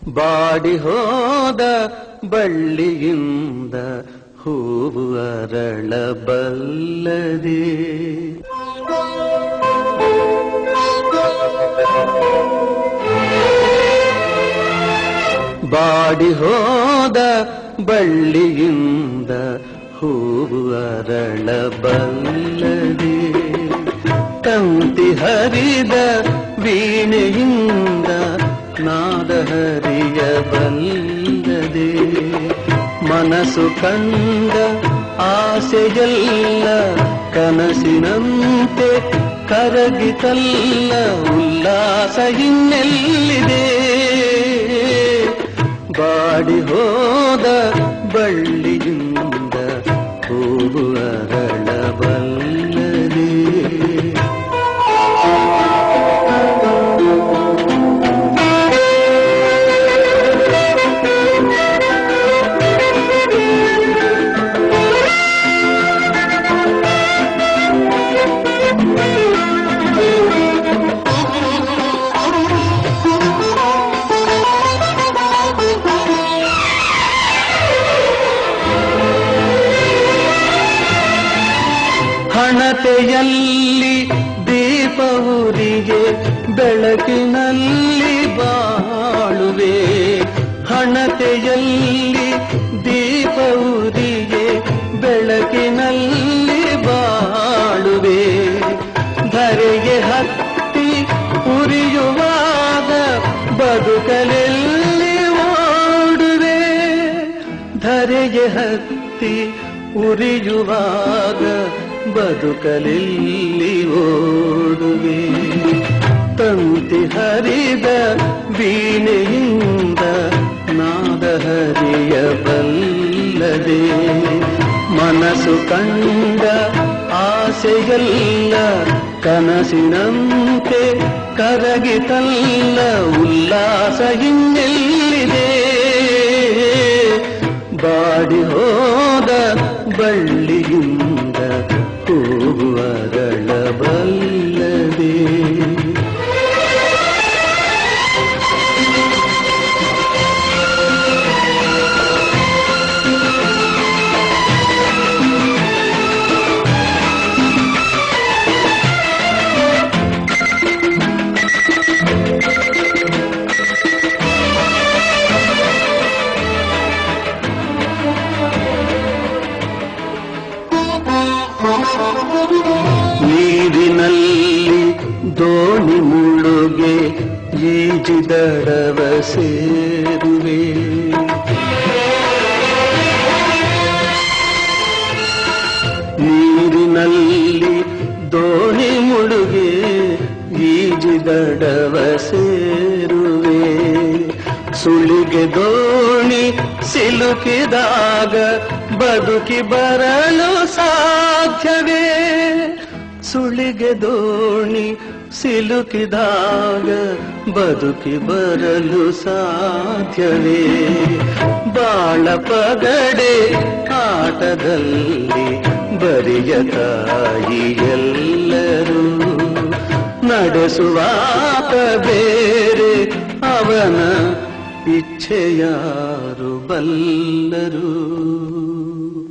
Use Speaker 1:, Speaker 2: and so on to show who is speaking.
Speaker 1: body ಹೋದ ಬಳ್ಳಿಯಿಂದ ಹೂವು ಅರಳಬಲ್ಲದೆ body ಹೋದ ಬಳ್ಳಿಯಿಂದ ಹೂವು ಅರಳಬಲ್ಲದೆ ತಂತಿ ಹರಿದ ವೀಣೆಯಿಂದ ನಾದ ಹರಿಯಬಲ್ಲದೆ ಮನಸ್ಸು ಕಂಡ ಆಸೆಯಲ್ಲ ಕನಸಿನಂತೆ ಕರಗಿತಲ್ಲ ಉಲ್ಲಾಸ ಇನ್ನೆಲ್ಲಿದೆ ಬಾಡಿ ಹೋದ ಬಳ್ಳಿಯಿಂದ ಹೂವು ಅರಳಬಲ್ಲದೆ ಹಣತೆಯಲ್ಲಿ ದೀಪ ಉರಿಗೆ ಬೆಳಕಿನಲ್ಲಿ ಬಾಳುವೆ ಹಣತೆಯಲ್ಲಿ ದೀಪ ಉರಿಗೆ ಬೆಳಕಿನಲ್ಲಿ ಬಾಳುವೆ ಧರೆಗೆ ಹತ್ತಿ ಉರಿಯುವಾಗ ಬದುಕಲೆಲ್ಲಿ ಓಡುವೆ ಧರೆಗೆ ಹತ್ತಿ ಉರಿಯುವಾಗ ಬದುಕಲಿಲ್ಲಿ ಓಡುವೆ ತಂತಿ ಹರಿದ ವೀಣೆಯಿಂದ ನಾದ ಹರಿಯಬಲ್ಲದೆ ಮನಸ್ಸು ಕಂಡ ಆಸೆಯಲ್ಲ ಕನಸಿನಂತೆ ಕರಗಿತಲ್ಲ ಉಲ್ಲಾಸ ಇನ್ನೆಲ್ಲಿದೆ ಬಾಡಿ ಹೋದ ಬಳ್ಳಿಯಿಂದ ಹೂವು ಅರಳಬಲ್ಲದೆ ನೀರಿನಲ್ಲಿ ದೋಣಿ ಮುಳುಗೆ ಈಜಿದಡವ ಸೇರುವೆ ನೀರಿನಲ್ಲಿ ದೋಣಿ ಮುಳುಗೆ ಈಜಿದಡವ ಸೇರುವೆ ಸುಳಿಗೆ ದೋಣಿ ಸಿಲುಕಿದಾಗ ಬದುಕಿ ಬರಲು ಸಾಧ್ಯವೇ ಸುಳಿಗೆ ದೋಣಿ ಸಿಲುಕಿದಾಗ ಬದುಕಿ ಬರಲು ಸಾಧ್ಯವೇ ಬಾಳ ಪಗಡೆ ಆಟದಲ್ಲಿ ಬರಿಯ ತಾಯಿ ಎಲ್ಲರೂ ನಡೆಸುವಾತ ಬೇರೆ ಅವನ ಇಚ್ಛೆಯಾರು ಬಲ್ಲರು